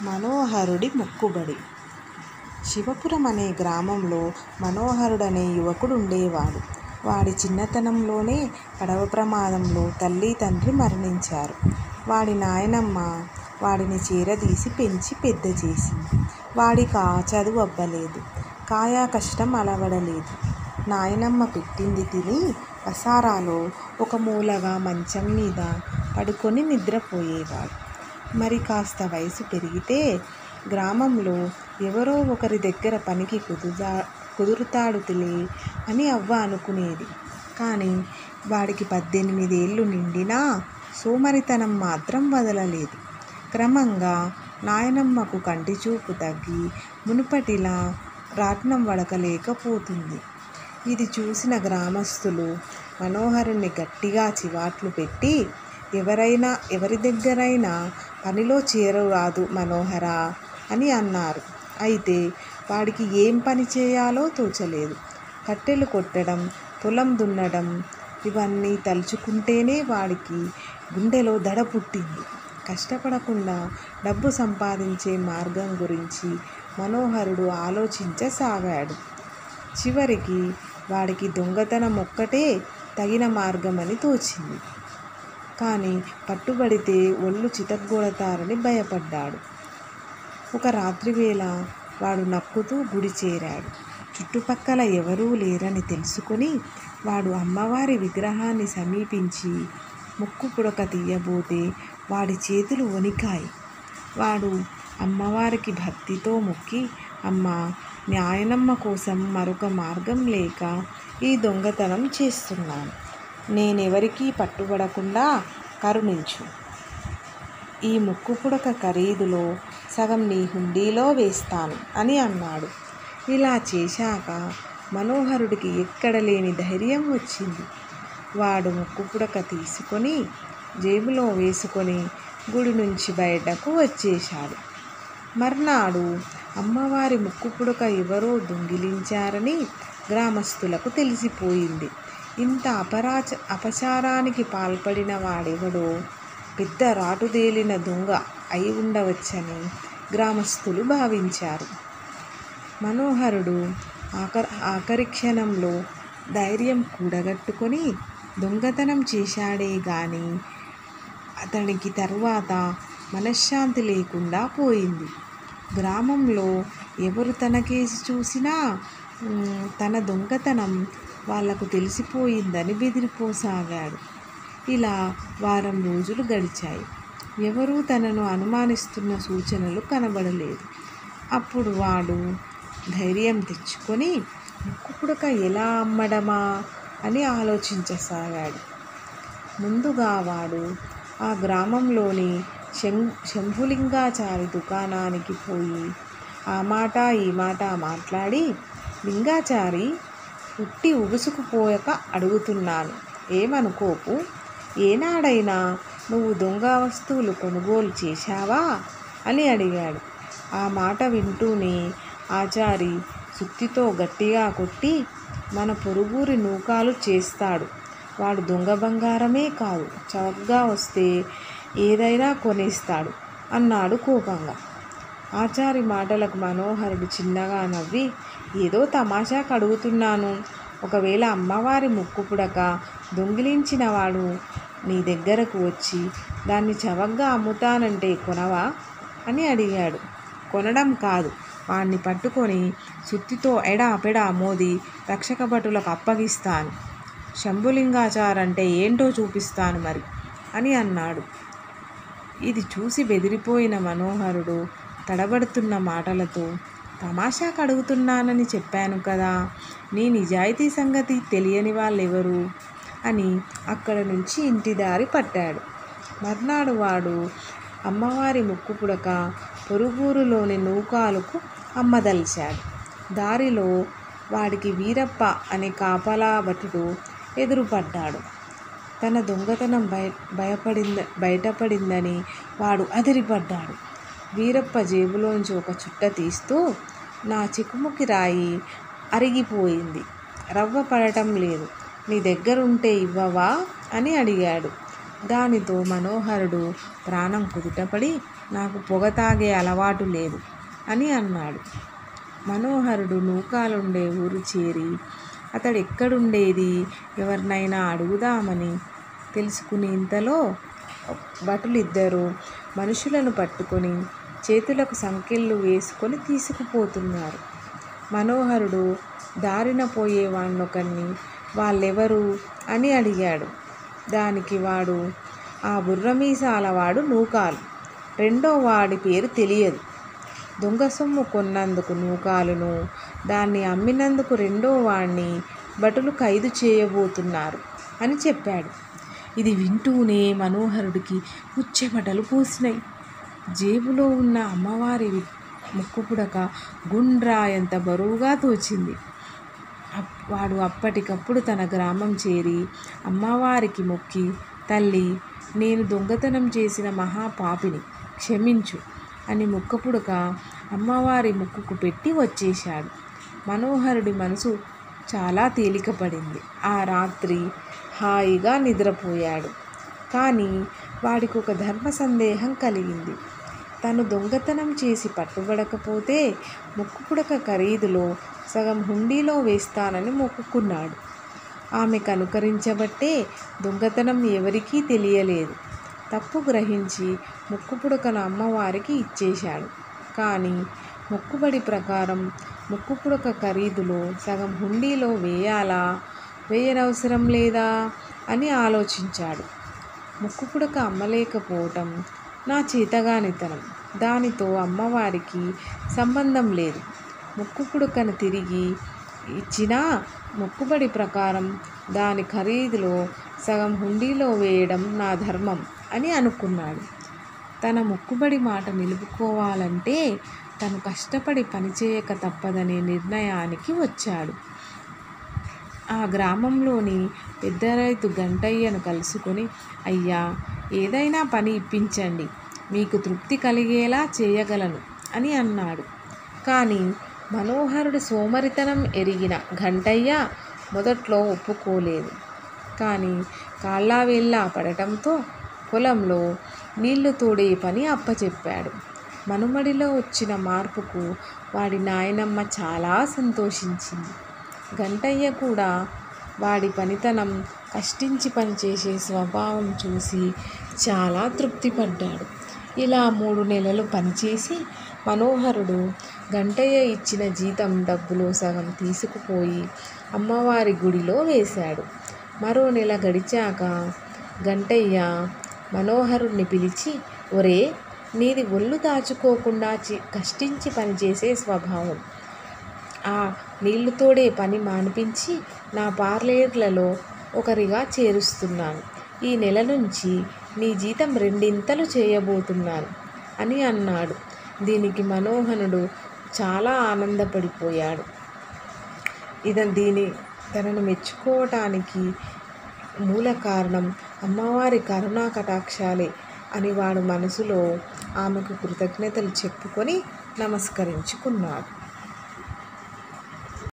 మనోహరుడి మొక్కుబడి శివపురం అనే గ్రామంలో మనోహరుడనే యువకుడు ఉండేవాడు. వాడి చిన్నతనంలోనే పడవ ప్రమాదంలో తల్లీ తండ్రి మరణించారు. వాడి నాయనమ్మ వాడిని చేరదీసి పెంచి పెద్దచేసింది. వాడికా చదువు అబ్బలేదు. కాయకష్టం అలవడలేదు. నాయనమ్మ పెట్టింది తిని వసారాలో ఒక మూలగా మంచంమీద పడుకొని నిద్రపోయేవాడు. మరి కాస్త వయసు పెరిగితే గ్రామంలో ఎవరో ఒకరి దగ్గర పనికి కుదురుతాడులే అని అవ్వ అనుకునేది. కాని వాడికి పద్దెనిమిదేళ్ళు నిండినా సోమరితనం మాత్రం వదలలేదు. క్రమంగా నాయనమ్మకు కంటిచూపు తగ్గి మునుపటిలా రాట్నం వడకలేకపోతుంది. ఇది చూసిన గ్రామస్తులు మనోహరుణ్ణి గట్టిగా చివాట్లు పెట్టి ఎవరి దగ్గరైనా పనిలో చేరరాదూ మనోహరా! అని అన్నారు. అయితే వాడికి ఏం పని చేయాలో తోచలేదు. కట్టెలు కొట్టడం, పొలం దున్నడం ఇవన్నీ తలుచుకుంటేనే వాడికి గుండెలో దడ పుట్టింది. కష్టపడకుండా డబ్బు సంపాదించే మార్గం గురించి మనోహరుడు ఆలోచించసాగాడు. చివరికి వాడికి దొంగతనమొక్కటే తగిన మార్గమని తోచింది. కాని పట్టుబడితే ఒళ్ళు చితగ్గొడతారని భయపడ్డాడు. ఒక రాత్రివేళ వాడు నక్కుతూ గుడి చేరాడు. చుట్టుపక్కల ఎవరూ లేరని తెలుసుకొని వాడు అమ్మవారి విగ్రహాన్ని సమీపించి ముక్కుపుడక తీయబోతే వాడి చేతులు వొణికాయి. వాడు అమ్మవారికి భక్తితో మొక్కి అమ్మా! నాయనమ్మ కోసం మరొక మార్గం లేక ఈ దొంగతనం చేస్తున్నాను. నేనెవరికీ పట్టుబడకుండా కరుణించు. ఈ ముక్కుపుడక ఖరీదులో సగం నీ హుండీలో వేస్తాను అని అన్నాడు. ఇలా చేశాక మనోహరుడికి ఎక్కడలేని ధైర్యం వచ్చింది. వాడు ముక్కుపుడక తీసుకొని జేబులో వేసుకొని గుడినుంచి బయటకు వచ్చేశాడు. మర్నాడు అమ్మవారి ముక్కుపుడక ఎవరో దొంగిలించారని గ్రామస్తులకు తెలిసిపోయింది. ఇంత అపచారానికి పాల్పడిన వాడెవడో పెద్ద రాటుదేలిన దొంగ అయి ఉండవచ్చని గ్రామస్తులు భావించారు. మనోహరుడు ఆఖరిక్షణంలో ధైర్యం కూడగట్టుకొని దొంగతనం చేశాడేగాని అతడికి తర్వాత మనశ్శాంతి లేకుండా పోయింది. గ్రామంలో ఎవరు తనకేసి చూసినా తన దొంగతనం వాళ్ళకు తెలిసిపోయిందని బెదిరిపోసాగాడు. ఇలా వారం రోజులు గడిచాయి. ఎవరూ తనను అనుమానిస్తున్న సూచనలు కనబడలేదు. అప్పుడు వాడు ధైర్యం తెచ్చుకొని ముక్కుపుడక ఎలా అమ్మడమా అని ఆలోచించసాగాడు. ముందుగా వాడు ఆ గ్రామంలోని శంభులింగాచారి దుకాణానికి పోయి ఆ మాటా ఈ మాటా మాట్లాడి లింగాచారీ! ఉట్టి ఉబుసుకుపోక అడుగుతున్నాను. ఏమనుకోకు. ఏనాడైనా నువ్వు దొంగ వస్తువులు కొనుగోలు చేశావా? అని అడిగాడు. ఆ మాట వింటూనే ఆచారి సుత్తితో గట్టిగా కొట్టి మన పొరుగురి నూకలు చేస్తాడు. వాడు దొంగ బంగారమే కాదు చవకగా వస్తే ఏదైనా కొనేస్తాడు అన్నాడు కోపంగా. ఆచారి మాటలకు మనోహరుడు చిన్నగా నవ్వి ఏదో తమాషాకు అడుగుతున్నాను. ఒకవేళ అమ్మవారి ముక్కుపుడక దొంగిలించినవాడు నీ దగ్గరకు వచ్చి దాన్ని చవకగా అమ్ముతానంటే కొనవా? అని అడిగాడు. కొనడం కాదు వాణ్ణి పట్టుకొని సుత్తితో ఎడా పెడా మోది రక్షకభటులకు అప్పగిస్తాను. శంభులింగాచారంటే ఏంటో చూపిస్తాను మరి అని అన్నాడు. ఇది చూసి బెదిరిపోయిన మనోహరుడు తడబడుతున్న మాటలతో తమాషాకు అడుగుతున్నానని చెప్పాను కదా! నీ నిజాయితీ సంగతి తెలియని వాళ్ళెవరు? అని అక్కడినుంచి ఇంటిదారి పట్టాడు. మర్నాడు వాడు అమ్మవారి ముక్కుపుడక పొరుగురులోని నూకాలుకు అమ్మదలచాడు. దారిలో వాడికి వీరప్ప అనే కాపలా భటుడు ఎదురుపడ్డాడు. తన దొంగతనం బయటపడిందని వాడు అదిరిపడ్డాడు. వీరప్ప జేబులోంచి ఒక చుట్ట తీస్తూ నా చెకుముకి రాయి అరిగిపోయింది. రవ్వ పడటం లేదు. నీ దగ్గరుంటే ఇవ్వవా? అని అడిగాడు. దానితో మనోహరుడు ప్రాణం కుదుటపడి నాకు పొగ తాగే అలవాటు లేదు అని అన్నాడు మనోహరుడు నూకాలుండే ఊరు చేరి అతడు ఎక్కడుండేది ఎవరినైనా అడుగుదామని తెలుసుకునేంతలో భటులిద్దరూ మనుషులను పట్టుకొని చేతులకు సంకెళ్ళు వేసుకొని తీసుకుపోతున్నారు మనోహరుడు దారిన పోయే వాణ్ణొకరిని వాళ్ళెవరు అని అడిగాడు దానికి వాడు ఆ బుర్రమీసాల వాడు నూకాలు రెండో వాడి పేరు తెలియదు దొంగ సొమ్ము కొన్నందుకు నూకాలును దాన్ని అమ్మినందుకు రెండో వాణ్ణి భటులు ఖైదు చేయబోతున్నారు అని చెప్పాడు ఇది వింటూనే మనోహరుడికి ముచ్చెమటలు పూసినాయి జేబులో ఉన్న అమ్మవారి ముక్కుపుడక గుండ్రాయంత బరువుగా తోచింది అప్- వాడు అప్పటికప్పుడు తన గ్రామం చేరి అమ్మవారికి మొక్కి తల్లి నేను దొంగతనం చేసిన మహాపాపిని క్షమించు అని ముక్కపుడక అమ్మవారి ముక్కుకు పెట్టి వచ్చేశాడు మనోహరుడి మనసు చాలా తేలికపడింది ఆ రాత్రి హాయిగా నిద్రపోయాడు కానీ వాడికి ఒక ధర్మ సందేహం కలిగింది తను దొంగతనం చేసి పట్టుబడకపోతే ముక్కుపుడక ఖరీదులో సగం హుండీలో వేస్తానని మొక్కుకున్నాడు ఆమెకు అనుకరించబట్టే దొంగతనం ఎవరికీ తెలియలేదు తప్పు గ్రహించి ముక్కుపుడకను అమ్మవారికి ఇచ్చేశాడు కానీ మొక్కుబడి ప్రకారం ముక్కుపుడక ఖరీదులో సగం హుండీలో వేయాలా వేయనవసరం లేదా అని ఆలోచించాడు ముక్కుపుడక అమ్మలేకపోవటం నా చేతగానితనం దానితో అమ్మవారికి సంబంధం లేదు ముక్కుపుడకను తిరిగి ఇచ్చినా మొక్కుబడి ప్రకారం దాని ఖరీదులో సగం హుండీలో వేయడం నా ధర్మం అని అనుకున్నాడు తన మొక్కుబడి మాట నిలుపుకోవాలంటే తను కష్టపడి పనిచేయక తప్పదనే నిర్ణయానికి వచ్చాడు ఆ గ్రామంలోని పెద్ద రైతు గంటయ్యను కలుసుకొని అయ్యా ఏదైనా పని ఇప్పించండి మీకు తృప్తి కలిగేలా చేయగలను అని అన్నాడు కానీ మనోహరుడు సోమరితనం ఎరిగిన ఘంటయ్య మొదట్లో ఒప్పుకోలేదు కానీ కాళ్ళావేళ్ళా పడటంతో పొలంలో నీళ్లు తోడే పని అప్పచెప్పాడు మనుమడిలో వచ్చిన మార్పుకు వాడి నాయనమ్మ చాలా సంతోషించింది గంటయ్య కూడా వాడి పనితనం కష్టించి పనిచేసే స్వభావం చూసి చాలా తృప్తిపడ్డాడు ఇలా మూడు నెలలు పనిచేసి మనోహరుడు గంటయ్య ఇచ్చిన జీతం డబ్బులో సగం తీసుకుపోయి అమ్మవారి గుడిలో వేశాడు మరో నెల గడిచాక గంటయ్య మనోహరుణ్ణి పిలిచి ఒరే నీది ఒళ్ళు దాచుకోకుండా చి కష్టించి పనిచేసే స్వభావం ఆ నీళ్లు తోడే పని మానిపించి నా పార్లేర్లలో ఒకరిగా చేరుస్తున్నాను ఈ నెల నుంచి నీ జీతం రెండింతలు చేయబోతున్నాను అని అన్నాడు దీనికి మనోహనుడు చాలా ఆనందపడిపోయాడు ఇద దీని తనను మెచ్చుకోవటానికి మూల కారణం అమ్మవారి కరుణా కటాక్షాలే అని వాడు మనసులో ఆమెకు కృతజ్ఞతలు చెప్పుకొని నమస్కరించుకున్నాడు